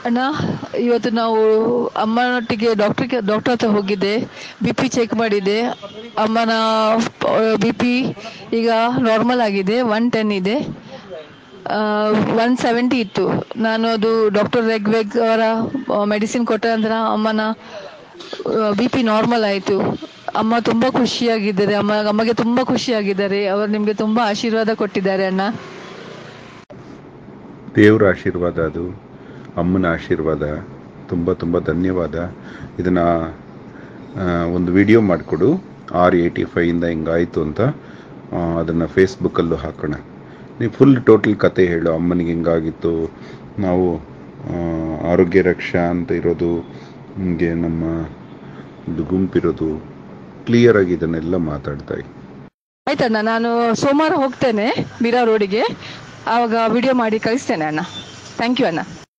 ಅಣ್ಣ ಇವತ್ತು ನಾವು ಅಮ್ಮನೊಟ್ಟಿಗೆ ಡಾಕ್ಟರ್ಗೆ ಡಾಕ್ಟರ್ ಹತ್ರ ಹೋಗಿದ್ದೆ ಬಿ ಪಿ ಚೆಕ್ ಮಾಡಿದೆ ಅಮ್ಮನ ಬಿ ಪಿ ಈಗ ನಾರ್ಮಲ್ ಆಗಿದೆ ಒನ್ ಟೆನ್ ಇದೆ ಒನ್ ಸೆವೆಂಟಿ ಇತ್ತು ನಾನು ಅದು ಡಾಕ್ಟರ್ ರೆಗ್ವೆಗ್ ಅವರ ಮೆಡಿಸಿನ್ ಕೊಟ್ಟ ನಂತರ ಅಮ್ಮನ ಬಿ ಪಿ ನಾರ್ಮಲ್ ಆಯಿತು ಅಮ್ಮ ತುಂಬ ಖುಷಿಯಾಗಿದ್ದಾರೆ ಅಮ್ಮ ಅಮ್ಮಗೆ ತುಂಬ ಖುಷಿಯಾಗಿದ್ದಾರೆ ಅವರು ನಿಮಗೆ ತುಂಬ ಆಶೀರ್ವಾದ ಕೊಟ್ಟಿದ್ದಾರೆ ಅಣ್ಣ ದೇವರ ಆಶೀರ್ವಾದ ಅದು ಅಮ್ಮನ ಆಶೀರ್ವಾದ ತುಂಬ ತುಂಬ ಧನ್ಯವಾದ ಇದನ್ನು ಒಂದು ವಿಡಿಯೋ ಮಾಡಿಕೊಡು ಆರ್ ಏಯ್ಟಿ ಫೈಯಿಂದ ಹಿಂಗಾಯಿತು ಅಂತ ಅದನ್ನು ಫೇಸ್ಬುಕ್ಕಲ್ಲೂ ಹಾಕೋಣ ನೀವು ಫುಲ್ ಟೋಟಲ್ ಕತೆ ಹೇಳು ಅಮ್ಮನಿಗೆ ಹಿಂಗಾಗಿತ್ತು ನಾವು ಆ, ಆರೋಗ್ಯ ರಕ್ಷಾ ಅಂತ ಇರೋದು ಹಿಂಗೆ ನಮ್ಮ ಒಂದು ಗುಂಪಿರೋದು ಕ್ಲಿಯರಾಗಿ ಇದನ್ನೆಲ್ಲ ಮಾತಾಡ್ತಾ ಇರಿ. ಆಯ್ತಣ್ಣ ನಾನು ಸೋಮವಾರ ಹೋಗ್ತೇನೆ ಮೀರಾ ರೋಡಿಗೆ ಆವಾಗ ವಿಡಿಯೋ ಮಾಡಿ ಕಳಿಸ್ತೇನೆ ಅಣ್ಣ ಥ್ಯಾಂಕ್ ಯು ಅಣ್ಣ